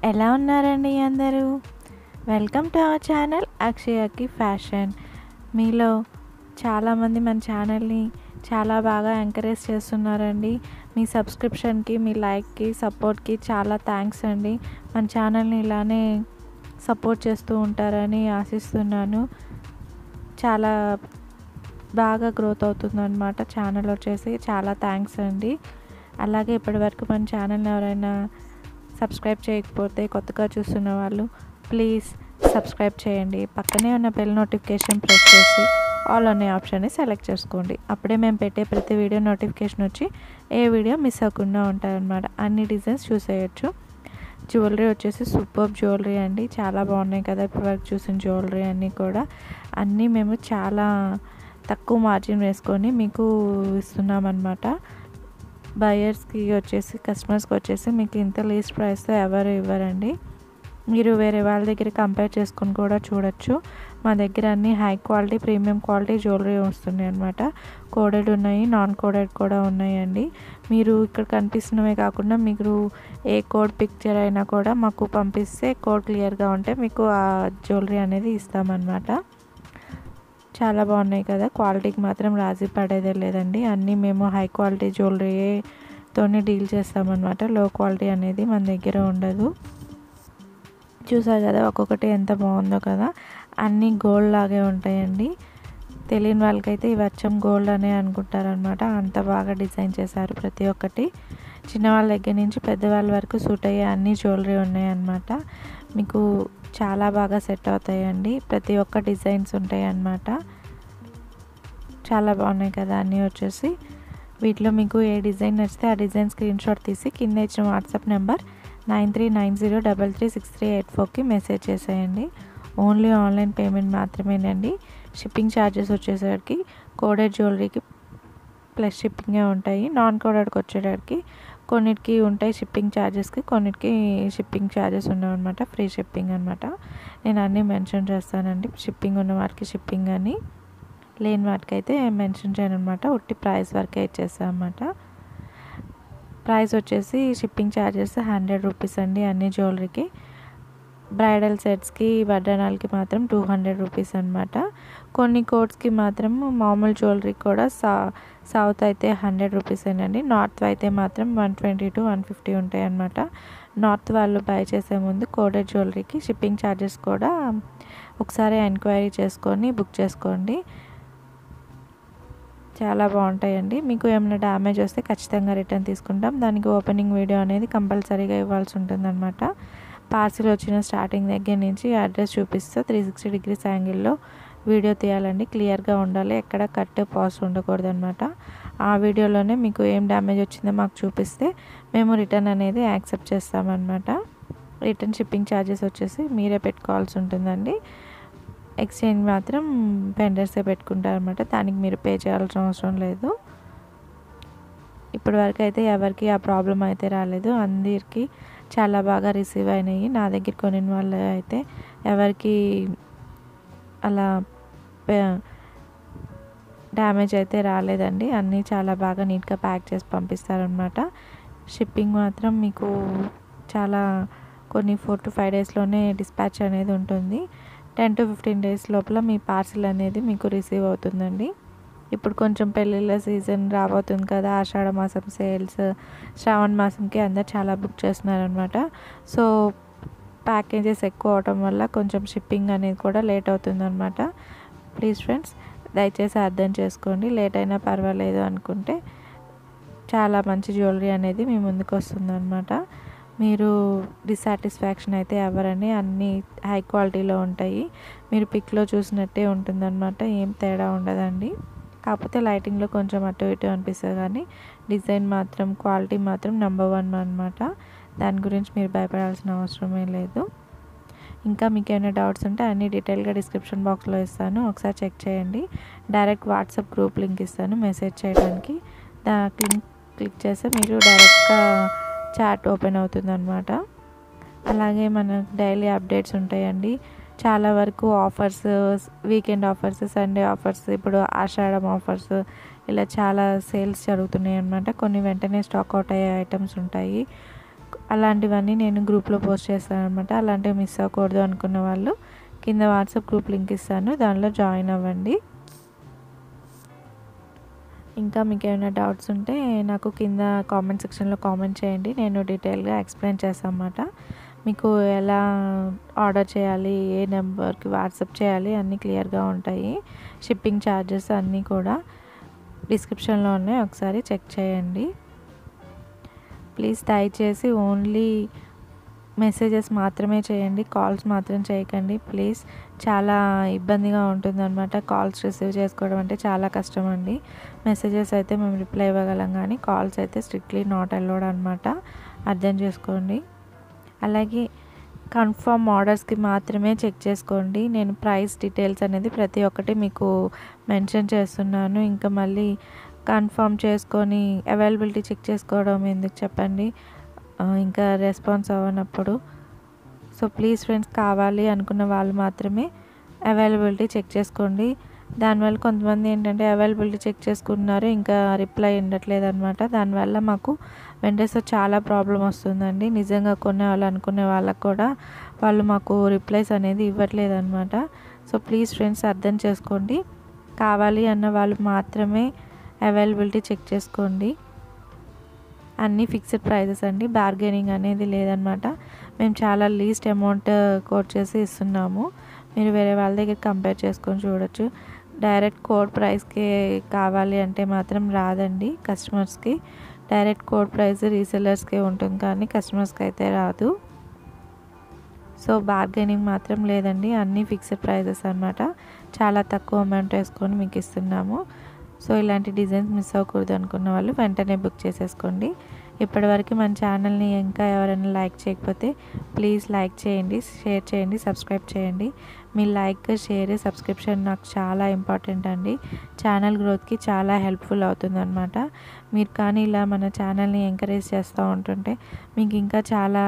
ఎలా ఉన్నారండి అందరూ వెల్కమ్ టు అవర్ ఛానల్ అక్షయకి ఫ్యాషన్ మీలో చాలామంది మన ఛానల్ని చాలా బాగా ఎంకరేజ్ చేస్తున్నారండి మీ సబ్స్క్రిప్షన్కి మీ లైక్కి సపోర్ట్కి చాలా థ్యాంక్స్ అండి మన ఛానల్ని ఇలానే సపోర్ట్ చేస్తూ ఉంటారని ఆశిస్తున్నాను చాలా బాగా గ్రోత్ అవుతుంది అనమాట ఛానల్ వచ్చేసి చాలా థ్యాంక్స్ అండి అలాగే ఇప్పటివరకు మన ఛానల్ని ఎవరైనా సబ్స్క్రైబ్ చేయకపోతే కొత్తగా చూస్తున్న వాళ్ళు ప్లీజ్ సబ్స్క్రైబ్ చేయండి పక్కనే ఉన్న బెల్ నోటిఫికేషన్ ప్రెస్ చేసి ఆల్ అనే ఆప్షన్ని సెలెక్ట్ చేసుకోండి అప్పుడే మేము పెట్టే ప్రతి వీడియో నోటిఫికేషన్ వచ్చి ఏ వీడియో మిస్ అవ్వకుండా ఉంటారనమాట అన్ని డిజైన్స్ చూసేయచ్చు జ్యువెలరీ వచ్చేసి సూపర్ జ్యువెలరీ అండి చాలా బాగున్నాయి కదా ఇప్పటివరకు చూసిన జ్యువెలరీ అన్నీ కూడా అన్నీ మేము చాలా తక్కువ మార్జిన్ వేసుకొని మీకు ఇస్తున్నామన్నమాట బయర్స్కి వచ్చేసి కస్టమర్స్కి వచ్చేసి మీకు ఇంత లీస్ట్ ప్రైస్తో ఎవరు ఇవ్వరండి మీరు వేరే వాళ్ళ దగ్గర కంపేర్ చేసుకుని కూడా చూడొచ్చు మా దగ్గర అన్ని high quality premium quality jewellery వస్తున్నాయి అనమాట కోడెడ్ ఉన్నాయి నాన్ కోడెడ్ కూడా ఉన్నాయండి మీరు ఇక్కడ కనిపిస్తున్నవే కాకుండా మీరు ఏ కోడ్ పిక్చర్ అయినా కూడా మాకు పంపిస్తే కోడ్ క్లియర్గా ఉంటే మీకు ఆ జ్యువెలరీ అనేది ఇస్తామన్నమాట చాలా బాగున్నాయి కదా క్వాలిటీకి మాత్రం రాజీ పడేదే లేదండి అన్నీ మేము హై క్వాలిటీ జ్యువెలరీతోనే డీల్ చేస్తామన్నమాట లో క్వాలిటీ అనేది మన దగ్గర ఉండదు చూసారు కదా ఒక్కొక్కటి ఎంత బాగుందో కదా అన్నీ గోల్డ్ లాగే ఉంటాయండి తెలియని వాళ్ళకైతే ఇవి అచ్చం గోల్డ్ అనే అనుకుంటారనమాట అంత బాగా డిజైన్ చేశారు ప్రతి ఒక్కటి చిన్నవాళ్ళ దగ్గర నుంచి పెద్దవాళ్ళ వరకు సూట్ అయ్యే అన్ని జ్యువెలరీ ఉన్నాయన్నమాట మీకు చాలా బాగా సెట్ అవుతాయండి ప్రతి ఒక్క డిజైన్స్ ఉంటాయి అన్నమాట చాలా బాగున్నాయి కదా అన్నీ వచ్చేసి వీటిలో మీకు ఏ డిజైన్ నచ్చితే ఆ డిజైన్ స్క్రీన్ షాట్ తీసి కింద ఇచ్చిన WhatsApp number nine three nine zero double three six three eight ఫోర్కి మెసేజ్ చేసేయండి ఓన్లీ ఆన్లైన్ పేమెంట్ మాత్రమేనండి షిప్పింగ్ ఛార్జెస్ వచ్చేసరికి కోడెడ్ జ్యువెలరీకి ప్లస్ షిప్పింగే ఉంటాయి నాన్ కోడెడ్కి వచ్చేటరికి కొన్నిటికి ఉంటాయి షిప్పింగ్ ఛార్జెస్కి కొన్నిటికి షిప్పింగ్ ఛార్జెస్ ఉండవన్నమాట ఫ్రీ షిప్పింగ్ అనమాట నేను అన్నీ మెన్షన్ చేస్తానండి షిప్పింగ్ ఉన్న వాటికి షిప్పింగ్ అని లేని వాటికి అయితే మెన్షన్ చేయను అనమాట ఉట్టి ప్రైస్ వరకే ఇచ్చేస్తాను అనమాట ప్రైస్ వచ్చేసి షిప్పింగ్ ఛార్జెస్ హండ్రెడ్ రూపీస్ అండి అన్ని జ్యువెలరీకి బ్రైడల్ సెట్స్కి వడ్డానాలకి మాత్రం టూ హండ్రెడ్ రూపీస్ అనమాట కొన్ని కోట్స్కి మాత్రం మామూలు జ్యువెలరీకి కూడా సా సౌత్ అయితే హండ్రెడ్ రూపీస్ అండి నార్త్ అయితే మాత్రం one twenty to one fifty ఉంటాయి అనమాట నార్త్ వాళ్ళు బై చేసే ముందు కోడెడ్ జ్యువెలరీకి షిప్పింగ్ ఛార్జెస్ కూడా ఒకసారి ఎంక్వైరీ చేసుకొని బుక్ చేసుకోండి చాలా బాగుంటాయండి మీకు ఏమైనా డ్యామేజ్ వస్తే ఖచ్చితంగా రిటర్న్ తీసుకుంటాం దానికి ఓపెనింగ్ వీడియో అనేది కంపల్సరీగా ఇవ్వాల్సి ఉంటుందన్నమాట పార్సిల్ వచ్చిన స్టార్టింగ్ దగ్గర నుంచి అడ్రస్ చూపిస్తే త్రీ సిక్స్టీ డిగ్రీస్ యాంగిల్లో వీడియో తీయాలండి క్లియర్గా ఉండాలి ఎక్కడ కట్ పాస్ ఉండకూడదు అనమాట ఆ వీడియోలోనే మీకు ఏం డ్యామేజ్ వచ్చిందో మాకు చూపిస్తే మేము రిటర్న్ అనేది యాక్సెప్ట్ చేస్తామన్నమాట రిటర్న్ షిప్పింగ్ ఛార్జెస్ వచ్చేసి మీరే పెట్టుకోవాల్సి ఉంటుందండి ఎక్స్చేంజ్ మాత్రం వెండర్సే పెట్టుకుంటారనమాట దానికి మీరు పే చేయాల్సిన అవసరం లేదు ఇప్పటి వరకు అయితే ఎవరికి ఆ ప్రాబ్లం అయితే రాలేదు అందరికీ చాలా బాగా రిసీవ్ అయినాయి నా దగ్గర కొనిన వాళ్ళు అయితే ఎవరికి అలా డ్యామేజ్ అయితే రాలేదండి అన్నీ చాలా బాగా నీట్గా ప్యాక్ చేసి పంపిస్తారనమాట షిప్పింగ్ మాత్రం మీకు చాలా కొన్ని ఫోర్ టు ఫైవ్ డేస్లోనే డిస్పాచ్ అనేది ఉంటుంది టెన్ టు ఫిఫ్టీన్ డేస్ లోపల మీ పార్సిల్ అనేది మీకు రిసీవ్ అవుతుందండి ఇప్పుడు కొంచెం పెళ్ళిళ్ళ సీజన్ రాబోతుంది కదా ఆషాఢ మాసం సేల్స్ శ్రావణ మాసంకి అందరు చాలా బుక్ చేస్తున్నారనమాట సో ప్యాకేజెస్ ఎక్కువ అవటం వల్ల కొంచెం షిప్పింగ్ అనేది కూడా లేట్ అవుతుందన్నమాట ప్లీజ్ ఫ్రెండ్స్ దయచేసి అర్థం చేసుకోండి లేట్ అయినా పర్వాలేదు అనుకుంటే చాలా మంచి జ్యువెలరీ అనేది మీ ముందుకు వస్తుందన్నమాట మీరు డిసాటిస్ఫాక్షన్ అయితే ఎవరని అన్నీ హై క్వాలిటీలో ఉంటాయి మీరు పిక్లో చూసినట్టే ఉంటుందన్నమాట ఏం తేడా ఉండదండి కాకపోతే లైటింగ్లో కొంచెం అటు ఇటు అనిపిస్తుంది కానీ డిజైన్ మాత్రం క్వాలిటీ మాత్రం నెంబర్ వన్ అనమాట దాని గురించి మీరు భయపడాల్సిన అవసరమే లేదు ఇంకా మీకు ఏమైనా డౌట్స్ ఉంటే అన్ని డీటెయిల్గా డిస్క్రిప్షన్ బాక్స్లో ఇస్తాను ఒకసారి చెక్ చేయండి డైరెక్ట్ వాట్సాప్ గ్రూప్ లింక్ ఇస్తాను మెసేజ్ చేయడానికి దా లింక్ క్లిక్ చేస్తే మీరు డైరెక్ట్గా చాట్ ఓపెన్ అవుతుంది అనమాట అలాగే మనకు డైలీ అప్డేట్స్ ఉంటాయండి చాలా వరకు offers weekend offers Sunday offers ఇప్పుడు ఆషాఢం ఆఫర్స్ ఇలా చాలా సేల్స్ జరుగుతున్నాయి అనమాట కొన్ని వెంటనే స్టాక్ అవుట్ అయ్యే ఐటమ్స్ ఉంటాయి అలాంటివన్నీ నేను గ్రూప్లో పోస్ట్ చేస్తాను అనమాట అలాంటివి మిస్ అవ్వకూడదు అనుకున్న వాళ్ళు కింద వాట్సాప్ గ్రూప్ లింక్ ఇస్తాను దానిలో జాయిన్ అవ్వండి ఇంకా మీకు ఏమైనా డౌట్స్ ఉంటే నాకు కింద కామెంట్ సెక్షన్లో కామెంట్ చేయండి నేను డీటెయిల్గా ఎక్స్ప్లెయిన్ చేస్తాను అన్నమాట మీకు ఎలా ఆర్డర్ చేయాలి ఏ నెంబర్కి వాట్సాప్ చేయాలి అన్నీ క్లియర్గా ఉంటాయి షిప్పింగ్ ఛార్జెస్ అన్నీ కూడా డిస్క్రిప్షన్లో ఉన్నాయి ఒకసారి చెక్ చేయండి ప్లీజ్ దయచేసి ఓన్లీ మెసేజెస్ మాత్రమే చేయండి కాల్స్ మాత్రం చేయకండి ప్లీజ్ చాలా ఇబ్బందిగా ఉంటుందన్నమాట కాల్స్ రిసీవ్ చేసుకోవడం అంటే చాలా కష్టం అండి మెసేజెస్ అయితే మేము రిప్లై ఇవ్వగలం కానీ కాల్స్ అయితే స్ట్రిక్ట్లీ నాట్ అలౌడ్ అనమాట అర్థం చేసుకోండి అలాగే కన్ఫర్మ్ ఆర్డర్స్కి మాత్రమే చెక్ చేసుకోండి నేను ప్రైస్ డీటెయిల్స్ అనేది ప్రతి ఒక్కటి మీకు మెన్షన్ చేస్తున్నాను ఇంకా మళ్ళీ కన్ఫర్మ్ చేసుకొని అవైలబిలిటీ చెక్ చేసుకోవడం ఎందుకు చెప్పండి ఇంకా రెస్పాన్స్ అవ్వనప్పుడు సో ప్లీజ్ ఫ్రెండ్స్ కావాలి అనుకున్న వాళ్ళు మాత్రమే అవైలబిలిటీ చెక్ చేసుకోండి దానివల్ల కొంతమంది ఏంటంటే అవైలబిలిటీ చెక్ చేసుకున్నారు ఇంకా రిప్లై ఉండట్లేదు అనమాట దానివల్ల మాకు వెంటనే చాలా ప్రాబ్లం వస్తుందండి నిజంగా కొనే వాళ్ళు అనుకునే వాళ్ళకు కూడా వాళ్ళు మాకు రిప్లైస్ అనేది ఇవ్వట్లేదు అనమాట సో ప్లీజ్ ఫ్రెండ్స్ అర్థం చేసుకోండి కావాలి అన్న వాళ్ళు మాత్రమే అవైలబిలిటీ చెక్ చేసుకోండి అన్నీ ఫిక్స్డ్ ప్రైజెస్ అండి బార్గెనింగ్ అనేది లేదనమాట మేము చాలా లీస్ట్ అమౌంట్ కోట్ చేసి ఇస్తున్నాము మీరు వేరే వాళ్ళ దగ్గర కంపేర్ చేసుకొని చూడొచ్చు డైరెక్ట్ కోడ్ ప్రైస్కి కావాలి అంటే మాత్రం రాదండి కస్టమర్స్కి డైరెక్ట్ కోడ్ ప్రైస్ రీసెలర్స్కే ఉంటుంది కానీ కస్టమర్స్కి అయితే రాదు సో బార్గెనింగ్ మాత్రం లేదండి అన్నీ ఫిక్స్డ్ ప్రైజెస్ అనమాట చాలా తక్కువ అమౌంట్ వేసుకొని మీకు ఇస్తున్నాము సో ఇలాంటి డిజైన్స్ మిస్ అవ్వకూడదు అనుకున్న వాళ్ళు వెంటనే బుక్ చేసేసుకోండి ఇప్పటివరకు మన ఛానల్ని ఇంకా ఎవరైనా లైక్ చేయకపోతే ప్లీజ్ లైక్ చేయండి షేర్ చేయండి సబ్స్క్రైబ్ చేయండి మీ లైక్ షేర్ సబ్స్క్రిప్షన్ నాకు చాలా ఇంపార్టెంట్ అండి ఛానల్ గ్రోత్కి చాలా హెల్ప్ఫుల్ అవుతుంది అనమాట మీరు కానీ ఇలా మన ఛానల్ని ఎంకరేజ్ చేస్తూ ఉంటుంటే మీకు ఇంకా చాలా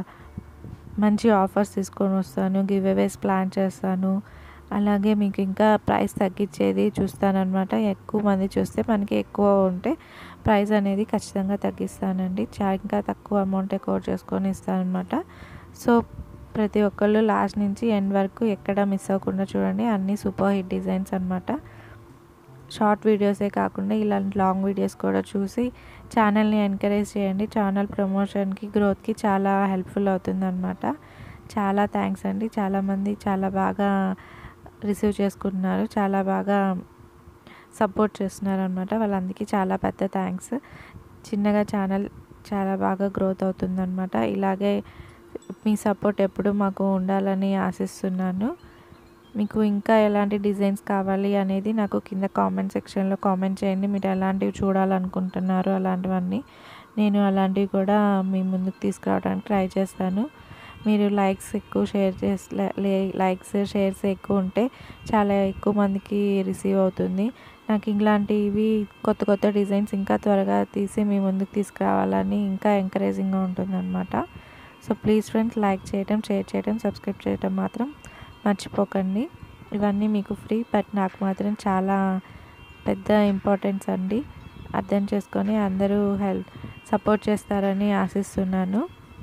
మంచి ఆఫర్స్ తీసుకొని వస్తాను గివ్ అవేస్ ప్లాన్ చేస్తాను అలాగే మీకు ఇంకా ప్రైస్ తగ్గించేది చూస్తానన్నమాట ఎక్కువ మంది చూస్తే మనకి ఎక్కువ ఉంటే ప్రైస్ అనేది ఖచ్చితంగా తగ్గిస్తానండి చా ఇంకా తక్కువ అమౌంట్ కోట్ చేసుకొని ఇస్తానమాట సో ప్రతి ఒక్కళ్ళు లాస్ట్ నుంచి ఎండ్ వరకు ఎక్కడ మిస్ అవ్వకుండా చూడండి అన్నీ సూపర్ హిట్ డిజైన్స్ అనమాట షార్ట్ వీడియోసే కాకుండా ఇలాంటి లాంగ్ వీడియోస్ కూడా చూసి ఛానల్ని ఎంకరేజ్ చేయండి ఛానల్ ప్రమోషన్కి గ్రోత్కి చాలా హెల్ప్ఫుల్ అవుతుందన్నమాట చాలా థ్యాంక్స్ అండి చాలామంది చాలా బాగా రిసీవ్ చేసుకుంటున్నారు చాలా బాగా సపోర్ట్ చేస్తున్నారు అనమాట వాళ్ళందరికీ చాలా పెద్ద థ్యాంక్స్ చిన్నగా ఛానల్ చాలా బాగా గ్రోత్ అవుతుందన్నమాట ఇలాగే మీ సపోర్ట్ ఎప్పుడు మాకు ఉండాలని ఆశిస్తున్నాను మీకు ఇంకా ఎలాంటి డిజైన్స్ కావాలి అనేది నాకు కింద కామెంట్ సెక్షన్లో కామెంట్ చేయండి మీరు ఎలాంటివి చూడాలనుకుంటున్నారు అలాంటివన్నీ నేను అలాంటివి కూడా మీ ముందుకు తీసుకురావడానికి ట్రై చేస్తాను మీరు లైక్స్ ఎక్కువ షేర్ చేసి లైక్స్ షేర్స్ ఎక్కువ ఉంటే చాలా ఎక్కువ మందికి రిసీవ్ అవుతుంది నాకు ఇలాంటివి కొత్త కొత్త డిజైన్స్ ఇంకా త్వరగా తీసి మీ ముందుకు తీసుకురావాలని ఇంకా ఎంకరేజింగ్గా ఉంటుందన్నమాట సో ప్లీజ్ ఫ్రెండ్స్ లైక్ చేయడం షేర్ చేయడం సబ్స్క్రైబ్ చేయడం మాత్రం మర్చిపోకండి ఇవన్నీ మీకు ఫ్రీ బట్ నాకు మాత్రం చాలా పెద్ద ఇంపార్టెన్స్ అండి అర్థం చేసుకొని అందరూ హెల్ప్ సపోర్ట్ చేస్తారని ఆశిస్తున్నాను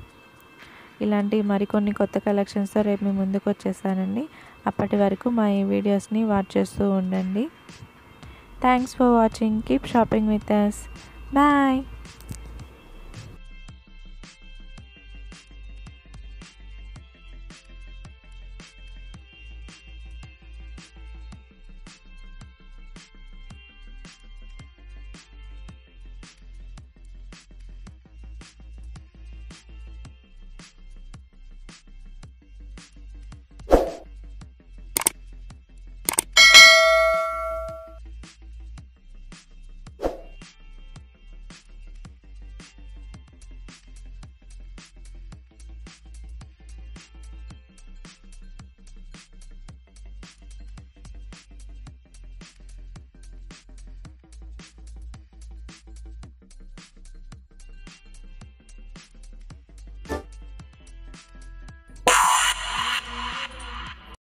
ఇలాంటి మరికొన్ని కొత్త కలెక్షన్స్తో రేపు మీ ముందుకు వచ్చేస్తానండి అప్పటి వరకు మా ఈ వీడియోస్ని వాచ్ చేస్తూ ఉండండి thanks for watching keep shopping with us bye